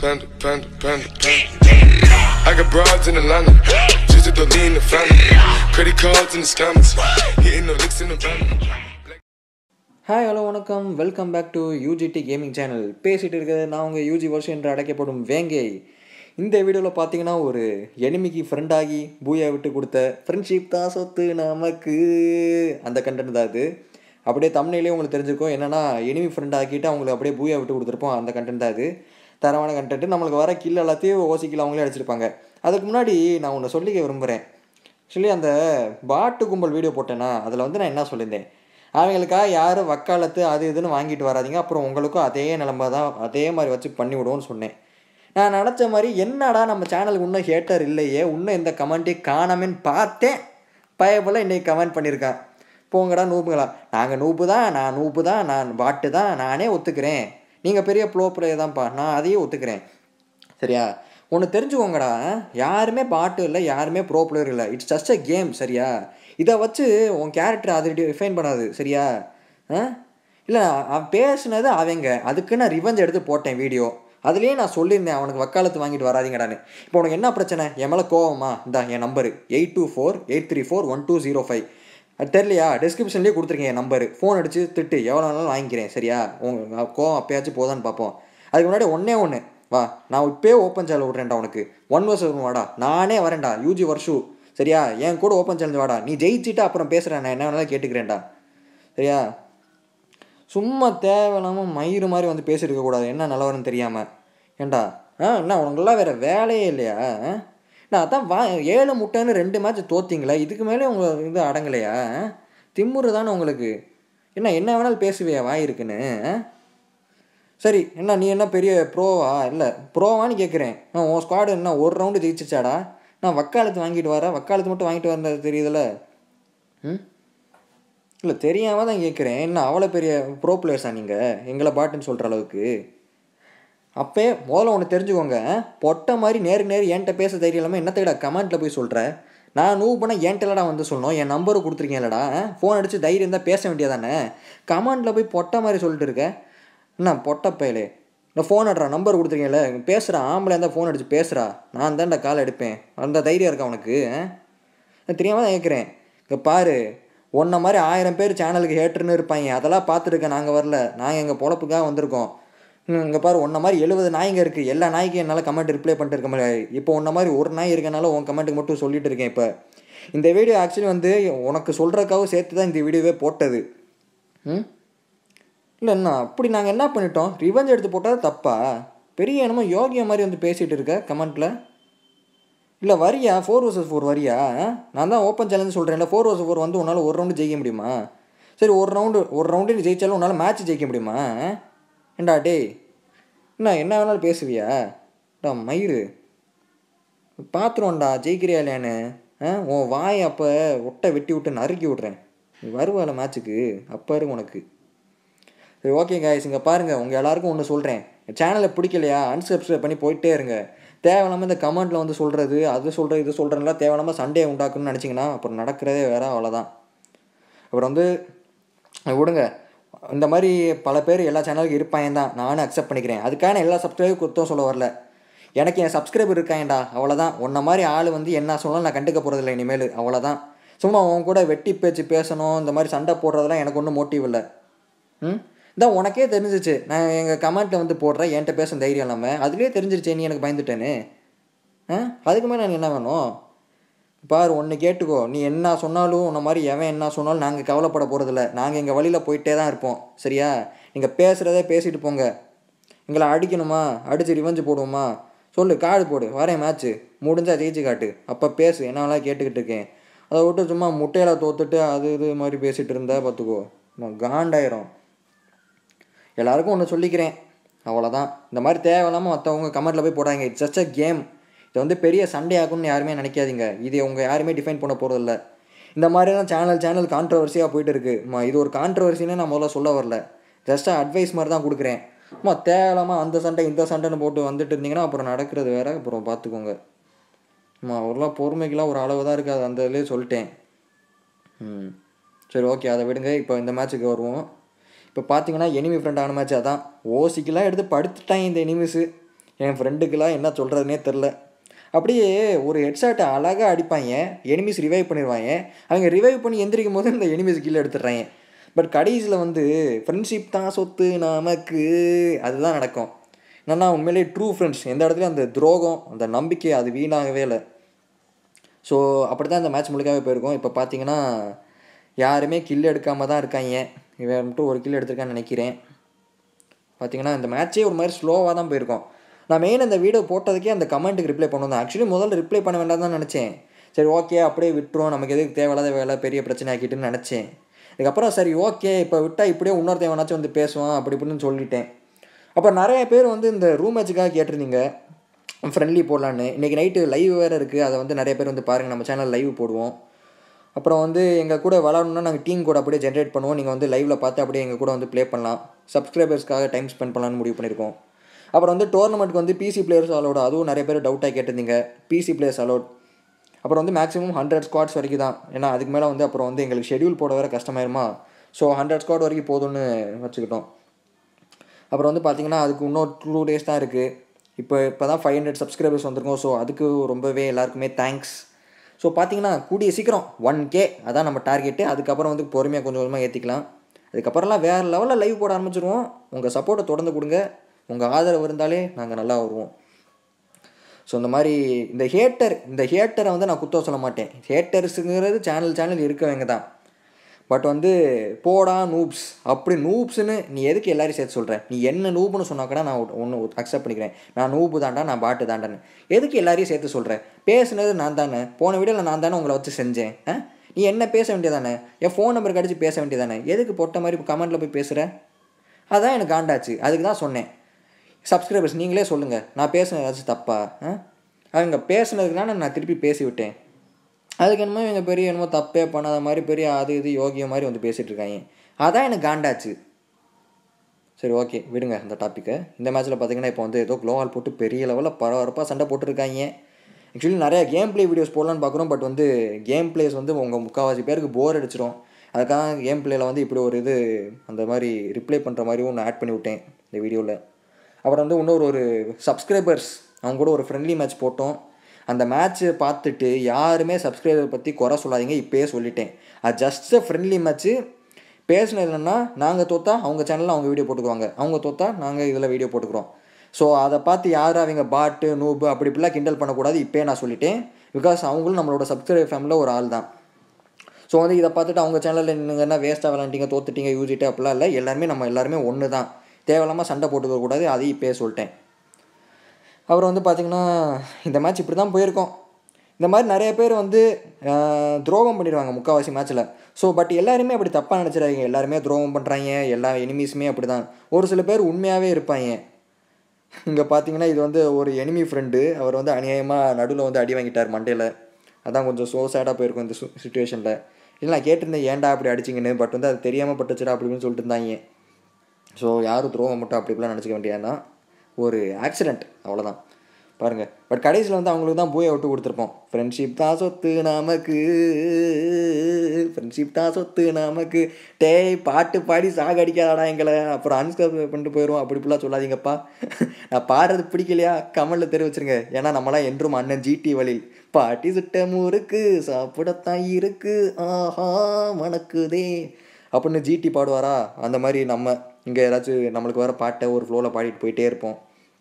panda, panda, panda, panda. I got broads in Atlanta, just to lean the family. Credit cards and the scammers, hitting the licks in the van. Hi hello வணக்கம் welcome back to UGT gaming channel பேசிகிட்டு இருக்கிறது நான் உங்கள் UG வருஷம் என்று அழைக்கப்படும் வேங்கை இந்த வீடியோவில் பார்த்தீங்கன்னா ஒரு எனிமிக்கு ஃப்ரெண்டாகி பூயா விட்டு கொடுத்த ஃப்ரெண்ட்ஷிப் தான் சொத்து நமக்கு அந்த கண்டென்ட் தான் அது அப்படியே தமிழ்லேயே உங்களுக்கு தெரிஞ்சிருக்கும் என்னென்னா எனிமி ஃப்ரெண்ட் ஆக்கிட்டு அவங்களுக்கு அப்படியே பூயா விட்டு கொடுத்துருப்போம் அந்த கண்டென்ட் தான் அது தரமான கண்டென்ட் நம்மளுக்கு வர கில் எல்லாத்தையும் ஓசிக்கில் அவங்களே அடிச்சிருப்பாங்க அதுக்கு முன்னாடி நான் ஒன்று சொல்லிக்க விரும்புகிறேன் ஆக்சுவலி அந்த பாட்டு கும்பல் வீடியோ போட்டேன்னா அதில் வந்து நான் என்ன சொல்லியிருந்தேன் அவங்களுக்காக யாரும் வக்காலத்து அது இதுன்னு வாங்கிட்டு வராதீங்க அப்புறம் உங்களுக்கும் அதே நிலமை தான் அதே மாதிரி வச்சு பண்ணி விடுவோன்னு சொன்னேன் நான் நினச்ச மாதிரி என்னடா நம்ம சேனலுக்கு இன்னும் ஹேட்டர் இல்லையே இன்னும் எந்த கமெண்ட்டையும் காணாமேன்னு பார்த்தேன் பயபோல் இன்னைக்கு கமெண்ட் பண்ணியிருக்கேன் போங்கடா நூப்புங்களா நாங்கள் நூப்பு தான் நான் நூப்பு தான் நான் பாட்டு தான் நானே ஒத்துக்கிறேன் நீங்கள் பெரிய ப்ளோ பிளேயர் தான்ப்பா நான் அதையும் ஒத்துக்கிறேன் சரியா ஒன்று தெரிஞ்சுக்கோங்கடா யாருமே பாட்டு இல்லை யாருமே ப்ரோ பிளேயர் இல்லை இட்ஸ் ஜஸ்ட் அ கேம் சரியா இதை வச்சு உன் கேரக்டர் அது டிஃபைன் பண்ணாது சரியா ஆ இல்லை அவன் பேசுனது அவங்க அதுக்கு நான் ரிவெஞ்ச் எடுத்து போட்டேன் வீடியோ அதுலேயே நான் சொல்லியிருந்தேன் அவனுக்கு வக்காலத்து வாங்கிட்டு வராதீங்கடான்னு இப்போ உனக்கு என்ன பிரச்சனை என் மேலே கோவமா இந்தா என் number eight two four eight three four one two zero five அது தெரியலையா டிஸ்கிரிப்ஷன்லேயே கொடுத்துருக்கேன் என் நம்பரு ஃபோன் அடித்து திட்டு எவ்வளோ வேணாலும் வாங்கிக்கிறேன் சரியா உங்க கோவம் அப்பயாச்சும் போதான்னு பார்ப்போம் அதுக்கு முன்னாடி ஒன்றே ஒன்று வா நான் இப்போயே ஓப்பன் சேனல் விட்றேன்டா உனக்கு ஒன் வருஷம் வாடா நானே வரேன்டா யூஜி வருஷம் சரியா என் கூட ஓப்பன் சேலஞ்ச் வாடா நீ ஜெயிச்சுட்டு அப்புறம் பேசுகிறேன் நான் என்ன வேணாலும் கேட்டுக்கிறேன்டா சரியா சும்மா தேவையில்லாமல் மயிறு மாதிரி வந்து பேசிட்டு இருக்கக்கூடாது என்ன நிலவரம்னு தெரியாமல் ஏன்டா ஆ என்ன உனக்குலாம் வேறு வேலையே இல்லையா ஆ? நான் அதான் வா ஏழு முட்டைன்னு ரெண்டு மேட்ச் தோத்திங்களே இதுக்கு மேலே உங்களுக்கு இது அடங்கலையா ஆ? திமிரு தானே உங்களுக்கு என்ன என்ன வேணாலும் பேசுவியா வாய் இருக்குன்னு ஆ? சரி என்ன நீ என்ன பெரிய ப்ரோவா இல்லை ப்ரோவான்னு கேட்குறேன் நான் உன் ஸ்குவாடு என்ன ஒரு ரவுண்டு ஜெயிச்சிச்சாடா நான் வக்காலத்து வாங்கிட்டு வரேன் வக்காலத்து மட்டும் வாங்கிட்டு வரது தெரியுதுல்ல ம் இல்லை தெரியாமல் தான் கேட்குறேன் என்ன அவ்வளோ பெரிய ப்ரோ பிளேயர்ஸா நீங்கள் எங்களை பாட்டுன்னு சொல்கிற அளவுக்கு அப்பே முதல்ல ஒன்று தெரிஞ்சுக்கோங்க பொட்டை மாதிரி நேருக்கு நேர் என்கிட்ட பேச தைரியம் இல்லாமல் என்னத்தைடா கமெண்ட்டில் போய் சொல்கிறேன் நான் நூ பண்ண என்கிட்டலடா வந்து சொல்லணும் என் நம்பரு கொடுத்துருக்கீங்களடா ஃபோன் அடித்து தைரியம் தான் பேச வேண்டியதானே கமெண்ட்டில் போய் பொட்டை மாதிரி சொல்லிட்டு இருக்க என்ன பொட்டை பயலே நான் ஃபோன் அடுறா நம்பர் கொடுத்துருக்கீங்களே பேசுகிறான் ஆம்பளை இருந்தால் ஃபோன் அடித்து பேசுகிறா நான் தான்டா கால் எடுப்பேன் அந்த தைரியம் இருக்கா உனக்கு ஆ? நான் தெரியாமல் தான் கேட்குறேன் இங்கே பாரு உன்ன மாதிரி ஆயிரம் பேர் சேனலுக்கு ஹேட்டர்னு இருப்பாங்க அதெல்லாம் பார்த்துருக்கேன் நாங்கள் வரல நாங்கள் எங்கள் பொழப்புக்காக வந்திருக்கோம் இங்கே பாரு உன்ன மாதிரி எழுபது நாய்ங்க இருக்குது எல்லா நாய்க்கும் என்னால் கமெண்ட் ரிப்ளை பண்ணிட்டு இருக்க முடியாது இப்போ உன்ன மாதிரி ஒரு நாய் இருக்கனால உன் கமெண்ட்டுக்கு மட்டும் சொல்லிட்டு இருக்கேன் இப்போ இந்த வீடியோ ஆக்சுவலி வந்து உனக்கு சொல்கிறக்காகவும் சேர்த்து தான் இந்த வீடியோவே போட்டது ம் இல்லை என்ன அப்படி நாங்கள் என்ன பண்ணிட்டோம் ரிவெஞ்ச் எடுத்து போட்டால் தப்பா பெரிய என்னமோ யோகியா மாதிரி வந்து பேசிகிட்டு இருக்க கமெண்ட்டில் இல்லை வரியா ஃபோர் வர்சஸ் ஃபோர் வரியா ஆ? நான் தான் ஓப்பன் சேலஞ்சு சொல்கிறேன்ல ஃபோர் வர்சஸ் ஃபோர் வந்து உன்னால் ஒரு ரவுண்டு ஜெயிக்க முடியுமா சரி ஒரு ரவுண்டு ஒரு ரவுண்டு நீ ஜெயிச்சாலும் உன்னால் மேட்ச் ஜெயிக்க முடியுமா ஆ? ஏண்டா டேய் என்ன என்ன வேணாலும் பேசுவியா டா மயிறு பார்த்துருவோம்டா ஜெயிக்கிறியா இல்லையான்னு ஆ உன் வாய் அப்போ ஒட்டை வெட்டி விட்டு நறுக்கி விட்றேன் நீ வருவால மேட்ச்சுக்கு அப்போ இருக்கு உனக்கு சரி ஓகே காய்ஸ் இங்கே பாருங்கள் உங்கள் எல்லாருக்கும் ஒன்று சொல்கிறேன் சேனலை பிடிக்கலையா அன்சப்ஸ்கிரைப் பண்ணி போயிட்டே இருங்க தேவையில்லாமல் இந்த கமெண்ட்டில் வந்து சொல்கிறது அது சொல்கிறது இது சொல்கிறதுலாம் தேவையில்லாமல் சண்டே உண்டாக்கணும்னு நினச்சிங்கன்னா அப்புறம் நடக்கிறதே வேற அவ்வளோதான் அப்புறம் வந்து விடுங்க இந்த மாதிரி பல பேர் எல்லா சேனலுக்கும் இருப்பாங்க தான் நானும் அக்செப்ட் பண்ணிக்கிறேன் அதுக்காக நான் எல்லா சப்ஸ்கிரைபர் குத்தம் சொல்ல வரல எனக்கு என் சப்ஸ்கிரைபர் இருக்காங்கடா அவ்வளோதான் உன்ன மாதிரி ஆள் வந்து என்ன சொன்னாலும் நான் கண்டுக்க போகிறதில்ல இனிமேல் அவ்வளோதான் சும்மா உன் கூட வெட்டி பேச்சு பேசணும் இந்த மாதிரி சண்டை போடுறதெல்லாம் எனக்கு ஒன்றும் மோட்டிவ் இல்லை ம் இதான் உனக்கே தெரிஞ்சிச்சு நான் எங்கள் கமெண்ட்டில் வந்து போடுறேன் என்கிட்ட பேச தைரியம் இல்லாமல் அதுலேயே தெரிஞ்சிருச்சே நீ எனக்கு பயந்துட்டேன்னு ஆ அதுக்கு மேலே எனக்கு என்ன வேணும் பாரு ஒன்று கேட்டுக்கோ நீ என்ன சொன்னாலும் உன்ன மாதிரி எவன் என்ன சொன்னாலும் நாங்கள் கவலைப்பட போகிறதில்ல நாங்கள் எங்கள் வழியில் போயிட்டே தான் இருப்போம் சரியா நீங்கள் பேசுகிறதே பேசிட்டு போங்க எங்களை அடிக்கணுமா அடித்து ரிவெஞ்சு போடுவோமா சொல்லு கார்டு போடு வரேன் மேட்ச்சு முடிஞ்சா ஜெயிச்சு காட்டு அப்போ பேசு என்னவெல்லாம் கேட்டுக்கிட்டு இருக்கேன் அதை விட்டு சும்மா முட்டையில் தோத்துட்டு அது இது மாதிரி பேசிகிட்டு இருந்தா பார்த்துக்கோ நான் காண்டாயிரும் எல்லாருக்கும் ஒன்று சொல்லிக்கிறேன் அவ்வளோதான் இந்த மாதிரி தேவையில்லாமல் மற்றவங்க கமெண்ட்டில் போய் போடாங்க இட்ஸ் ஜஸ்ட் அ கேம் இது வந்து பெரிய சண்டே ஆகும்னு யாருமே நினைக்காதீங்க இது உங்க யாருமே டிஃபைன் பண்ண போகிறதில்ல இந்த மாதிரி தான் சேனல் சேனல் கான்ட்ரவர்சியாக போயிட்டு இருக்கு அம்மா, இது ஒரு கான்ட்ரவர்சின்னு நான் முதல்ல சொல்ல வரல ஜஸ்ட்டாக அட்வைஸ் மாதிரி தான் கொடுக்குறேன் அம்மா தேவையில்லாமல் அந்த சண்டை இந்த சண்டைன்னு போட்டு வந்துட்டு இருந்தீங்கன்னா அப்புறம் நடக்கிறது வேற அப்புறம் பார்த்துக்கோங்க அம்மா அவர்லாம் பொறுமைக்கெல்லாம் ஒரு அளவு தான் இருக்குது அது அந்த இதுலேயே சொல்லிட்டேன் ம் சரி ஓகே அதை விடுங்க இப்போ இந்த மேட்ச்சுக்கு வருவோம் இப்போ பார்த்தீங்கன்னா எனிமி ஃப்ரெண்ட் ஆன மேட்ச் அதான் ஓசிக்கெல்லாம் எடுத்து படுத்துட்டாங்க இந்த எனிமிஸு என் ஃப்ரெண்டுக்கெல்லாம் என்ன சொல்கிறதுனே தெரில அப்படியே ஒரு ஹெட்ஷாட்டை அழகாக அடிப்பாங்க எனிமிஸ் ரிவைவ் பண்ணிடுவாங்க அவங்க ரிவைவ் பண்ணி எந்திரிக்கும் போது இந்த எனிமிஸ் கீழே எடுத்துடுறாங்க பட் கடைசியில் வந்து ஃப்ரெண்ட்ஷிப் தான் சொத்து நமக்கு அதுதான் நடக்கும் என்னன்னா உண்மையிலேயே ட்ரூ ஃப்ரெண்ட்ஸ் எந்த இடத்துலையும் அந்த துரோகம் அந்த நம்பிக்கை அது வீணாகவே இல்லை ஸோ அப்படி தான் இந்த மேட்ச் முழுக்காவே போயிருக்கும் இப்போ பார்த்தீங்கன்னா யாருமே கில் எடுக்காம தான் இருக்காங்க இவன் மட்டும் ஒரு கில் எடுத்திருக்கான்னு நினைக்கிறேன் பார்த்தீங்கன்னா இந்த மேட்ச்சே ஒரு மாதிரி ஸ்லோவாக தான் போயிருக்கும் நான் மெயின் இந்த வீடியோ போட்டதுக்கே அந்த கமெண்ட்டுக்கு ரிப்ளை பண்ணணும் ஆக்சுவலி முதல்ல ரிப்ளை பண்ண வேண்டாம் தான் நினச்சேன் சரி ஓகே அப்படியே விட்டுரும் நமக்கு எதுக்கு தேவையில்லாத வேலை பெரிய பிரச்சனை ஆக்கிட்டுன்னு நினச்சேன் இதுக்கப்புறம் சரி ஓகே இப்போ விட்டால் இப்படியே இன்னொருத்தன் வேணாச்சும் வந்து பேசுவான் அப்படி இப்படின்னு சொல்லிட்டேன் அப்போ நிறைய பேர் வந்து இந்த ரூம் மேட்சுக்காக கேட்டிருந்தீங்க ஃப்ரெண்ட்லி போடலான்னு இன்றைக்கி நைட்டு லைவ் வேறு இருக்குது அதை வந்து நிறைய பேர் வந்து பாருங்கள் நம்ம சேனல் லைவ் போடுவோம் அப்புறம் வந்து எங்கள் கூட விளாடணுன்னா நாங்கள் டீம் கூட அப்படியே ஜென்ரேட் பண்ணுவோம் நீங்கள் வந்து லைவில் பார்த்து அப்படியே எங்கள் கூட வந்து ப்ளே பண்ணலாம் சப்ஸ்கிரைபர்ஸ்க்காக டைம் ஸ்பெண்ட் பண்ணலாம்னு முடிவு பண்ணியிருக்கோம் அப்புறம் வந்து டோர்னமெண்ட்க்கு வந்து பிசி பிளேயர்ஸ் அலோட் அதுவும் நிறைய பேர் டவுட்டாக கேட்டிருந்தீங்க பிசி பிளேயர்ஸ் அலோட் அப்புறம் வந்து மேக்ஸிமம் ஹண்ட்ரட் ஸ்குவாட்ஸ் வரைக்கும் தான் ஏன்னா அதுக்கு மேலே வந்து அப்புறம் வந்து எங்களுக்கு ஷெடியூல் போட வேறு கஷ்டமாயிருமா ஸோ ஹண்ட்ரட் ஸ்குவாட் வரைக்கும் போதும்னு வச்சுக்கிட்டோம் அப்புறம் வந்து பார்த்தீங்கன்னா அதுக்கு இன்னும் டூ டேஸ் தான் இருக்குது இப்போ இப்போ தான் ஃபைவ் ஹண்ட்ரட் சப்ஸ்கிரைபர்ஸ் வந்திருக்கோம் ஸோ அதுக்கு ரொம்பவே எல்லாருக்குமே தேங்க்ஸ் ஸோ பார்த்தீங்கன்னா கூடிய சீக்கிரம் ஒன் கே அதான் நம்ம டார்கெட்டு அதுக்கப்புறம் வந்து பொறுமையாக கொஞ்சம் கொஞ்சமாக ஏற்றிக்கலாம் அதுக்கப்புறம்லாம் வேறு லெவலில் லைவ் போட ஆரம்பிச்சிருவோம் உங்கள் சப்போர்ட்டை தொடர்ந்து கொடுங்க உங்கள் ஆதரவு இருந்தாலே நாங்கள் நல்லா வருவோம் ஸோ இந்த மாதிரி இந்த ஹேட்டர் இந்த ஹேட்டரை வந்து நான் குத்த சொல்ல மாட்டேன் ஹேட்டர்ஸுங்கிறது சேனல் சேனல் இருக்கவங்க தான் பட் வந்து போடா நூப்ஸ் அப்படி நூப்ஸ்னு நீ எதுக்கு எல்லாரையும் சேர்த்து சொல்கிற நீ என்ன நூப்னு சொன்னா கூட நான் ஒன்று அக்செப்ட் பண்ணிக்கிறேன் நான் நூபு தாண்டா நான் பாட்டு தாண்டான்னு எதுக்கு எல்லாரையும் சேர்த்து சொல்கிறேன் பேசுனது நான் தானே போன வீடியோவில் நான் தானே உங்களை வச்சு செஞ்சேன் ஆ நீ என்ன பேச வேண்டியதானே என் ஃபோன் நம்பருக்கு அடித்து பேச வேண்டியதானே எதுக்கு பொட்ட மாதிரி கமெண்ட்டில் போய் பேசுகிற அதான் எனக்கு காண்டாச்சு அதுக்கு தான் சொன்னேன் சப்ஸ்கிரைபர்ஸ் நீங்களே சொல்லுங்கள் நான் பேசுனது ஏதாச்சும் தப்பா ஆ அவங்க பேசுனதுக்குனால நான் திருப்பி பேசி விட்டேன் அதுக்கு என்னமோ இவங்க பெரிய என்னமோ தப்பே பண்ணாத மாதிரி பெரிய அது இது யோகிய மாதிரி வந்து பேசிகிட்டு இருக்காங்க அதான் எனக்கு காண்டாச்சு சரி ஓகே விடுங்க இந்த டாப்பிக்கை இந்த மேட்ச்சில் பார்த்தீங்கன்னா இப்போ வந்து ஏதோ க்ளோவால் போட்டு பெரிய லெவலில் பரபரப்பாக சண்டை போட்டுருக்காங்க ஆக்சுவலி நிறைய கேம் ப்ளே வீடியோஸ் போடலான்னு பார்க்குறோம் பட் வந்து கேம் பிளேஸ் வந்து உங்கள் முக்கால்வாசி பேருக்கு போர் அடிச்சிடும் அதுக்காக கேம் பிளேயில் வந்து இப்படி ஒரு இது அந்த மாதிரி ரிப்ளை பண்ணுற மாதிரி ஒன்று ஆட் பண்ணி விட்டேன் இந்த வீடியோவில் அப்புறம் வந்து இன்னொரு ஒரு சப்ஸ்கிரைபர்ஸ் அவங்க கூட ஒரு ஃப்ரெண்ட்லி மேட்ச் போட்டோம் அந்த மேட்ச்சை பார்த்துட்டு யாருமே சப்ஸ்கிரைபர் பற்றி குறை சொல்லாதீங்க இப்போயே சொல்லிட்டேன் அது ஜஸ்ட் ஃப்ரெண்ட்லி மேட்ச்சு பேசினது என்னென்னா நாங்கள் தோத்தா அவங்க சேனலில் அவங்க வீடியோ போட்டுக்குவாங்க அவங்க தோத்தா நாங்கள் இதில் வீடியோ போட்டுக்கிறோம் ஸோ அதை பார்த்து யார் அவங்க பாட்டு நூபு அப்படி இப்படிலாம் கிண்டல் பண்ணக்கூடாது இப்போயே நான் சொல்லிட்டேன் பிகாஸ் அவங்களும் நம்மளோட சப்ஸ்கிரைபர் ஃபேமிலியில் ஒரு ஆள் தான் ஸோ வந்து இதை பார்த்துட்டு அவங்க சேனலில் நீங்கள் என்ன வேஸ்ட்டாக விளாண்டிங்க தோத்துட்டீங்க யூஜிட்டு அப்படிலாம் இல்லை எல்லாருமே நம்ம எல்லாருமே ஒன்று தான் தேவையில்லாமல் சண்டை போட்டுக்க கூடாது அதையும் இப்போயே சொல்லிட்டேன் அப்புறம் வந்து பார்த்திங்கன்னா இந்த மேட்ச் இப்படி தான் போயிருக்கோம் இந்த மாதிரி நிறைய பேர் வந்து ஆஹ், துரோகம் பண்ணிடுவாங்க முக்கால்வாசி மேட்ச்சில் ஸோ பட் எல்லாருமே அப்படி தப்பாக நினச்சிடாதீங்க எல்லாருமே துரோகம் பண்ணுறாங்க எல்லா எனிமீஸுமே அப்படி தான் ஒரு சில பேர் உண்மையாகவே இருப்பாங்க இங்கே பார்த்தீங்கன்னா இது வந்து ஒரு எனிமி ஃப்ரெண்டு அவர் வந்து அநியாயமாக நடுவில் வந்து அடி வாங்கிட்டார் மண்டையில் அதான் கொஞ்சம் சோ சேடாக போயிருக்கும் இந்த சுச்சுவேஷனில் இல்லை நான் கேட்டிருந்தேன் ஏன்டா அப்படி அடிச்சிங்கன்னு பட் வந்து அது தெரியாமல் பட்டுச்சுடா அப்படின்னு சொல்லிட்டு இருந்தாங்க ஸோ யாரும் துரோகம் மட்டும் அப்படி இப்படிலாம் நினச்சிக்க வேண்டியதுதான் ஒரு ஆக்சிடெண்ட் அவ்வளோதான் பாருங்கள் பட் கடைசியில் வந்து அவங்களுக்கு தான் பூயை விட்டு கொடுத்துருப்போம் ஃப்ரெண்ட்ஷிப் தான் சொத்து நமக்கு ஃப்ரெண்ட்ஷிப் தான் சொத்து நமக்கு டேய் பாட்டு பாடி சாகடிக்காதடா எங்களை அப்புறம் அன்ஸ்கிரைப் பண்ணிட்டு போயிடும் அப்படி இப்படிலாம் சொல்லாதீங்கப்பா நான் பாடுறது பிடிக்கலையா கமெண்டில் தெரிவிச்சிருங்க ஏன்னா நம்மளாம் என்றும் அண்ணன் ஜிடி வழி பாட்டி சுட்ட முறுக்கு சாப்பிடத்தான் இருக்கு ஆஹா மணக்குதே அப்படின்னு ஜிடி பாடுவாரா அந்த மாதிரி நம்ம இங்கே ஏதாச்சும் நம்மளுக்கு வர பாட்டை ஒரு ஃப்ளோவில் பாடிட்டு போயிட்டே இருப்போம்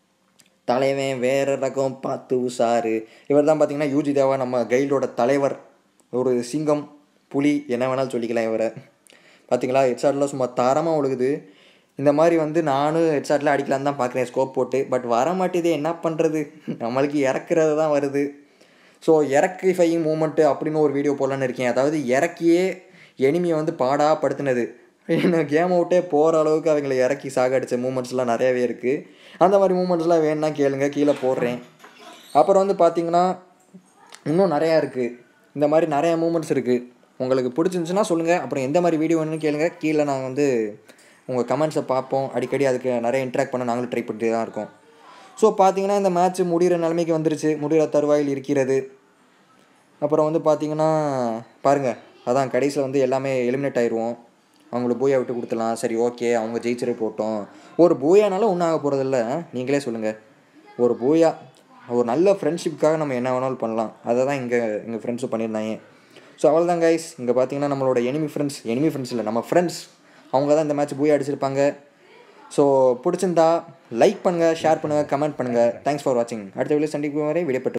தலைவன் வேற ரகம் பார்த்து உஷாரு இவர் தான் பார்த்தீங்கன்னா யூஜி தேவா நம்ம கைடோட தலைவர் ஒரு சிங்கம் புலி என்ன வேணாலும் சொல்லிக்கலாம் இவரை பார்த்தீங்களா ஹெட்ஷாட்லாம் சும்மா தரமாக ஒழுகுது இந்த மாதிரி வந்து நானும் ஹெட்ஷாட்டில் அடிக்கலான்னு தான் பார்க்குறேன் ஸ்கோப் போட்டு பட் வர மாட்டேதே என்ன பண்ணுறது நம்மளுக்கு இறக்குறது தான் வருது ஸோ இறக்கிஃபையிங் மூமெண்ட்டு அப்படின்னு ஒரு வீடியோ போடலான்னு இருக்கேன் அதாவது இறக்கியே எனிமியை வந்து பாடா படுத்தினது என்ன கேம் அவுட்டே போகிற அளவுக்கு அவங்கள இறக்கி சாகடிச்ச மூமெண்ட்ஸ்லாம் நிறையவே இருக்குது அந்த மாதிரி மூமெண்ட்ஸ்லாம் வேணும்னா கேளுங்க கீழே போடுறேன் அப்புறம் வந்து பார்த்தீங்கன்னா இன்னும் நிறையா இருக்குது இந்த மாதிரி நிறையா மூமெண்ட்ஸ் இருக்குது உங்களுக்கு பிடிச்சிருந்துச்சுன்னா சொல்லுங்கள் அப்புறம் எந்த மாதிரி வீடியோ வேணும்னு கேளுங்க கீழே நாங்கள் வந்து உங்கள் கமெண்ட்ஸை பார்ப்போம் அடிக்கடி அதுக்கு நிறைய இன்ட்ராக்ட் பண்ண நாங்களும் ட்ரை பண்ணிட்டு தான் இருக்கோம் ஸோ பார்த்தீங்கன்னா இந்த மேட்ச் முடிகிற நிலைமைக்கு வந்துருச்சு முடிகிற தருவாயில் இருக்கிறது அப்புறம் வந்து பார்த்தீங்கன்னா பாருங்கள் அதான் கடைசியில் வந்து எல்லாமே எலிமினேட் ஆயிடுவோம் அவங்களுக்கு பூயா விட்டு கொடுத்துலாம் சரி ஓகே அவங்க ஜெயிச்சிட போட்டோம் ஒரு பூயானால ஒன்றும் ஆக போகிறதில்ல நீங்களே சொல்லுங்கள் ஒரு பூயா ஒரு நல்ல ஃப்ரெண்ட்ஷிப்புக்காக நம்ம என்ன வேணாலும் பண்ணலாம் அதை தான் இங்கே எங்கள் ஃப்ரெண்ட்ஸும் பண்ணியிருந்தாங்க ஸோ அவ்வளோதான் கைஸ் இங்கே பார்த்தீங்கன்னா நம்மளோட எனிமி ஃப்ரெண்ட்ஸ் எனிமி ஃப்ரெண்ட்ஸ் இல்லை நம்ம ஃப்ரெண்ட்ஸ் அவங்க தான் இந்த மேட்ச் பூயா அடிச்சிருப்பாங்க ஸோ பிடிச்சிருந்தா லைக் பண்ணுங்கள் ஷேர் பண்ணுங்கள் கமெண்ட் பண்ணுங்கள் தேங்க்ஸ் ஃபார் வாட்சிங் அடுத்த வீடியோ சந்திக்கும் வரை விடைபெற்று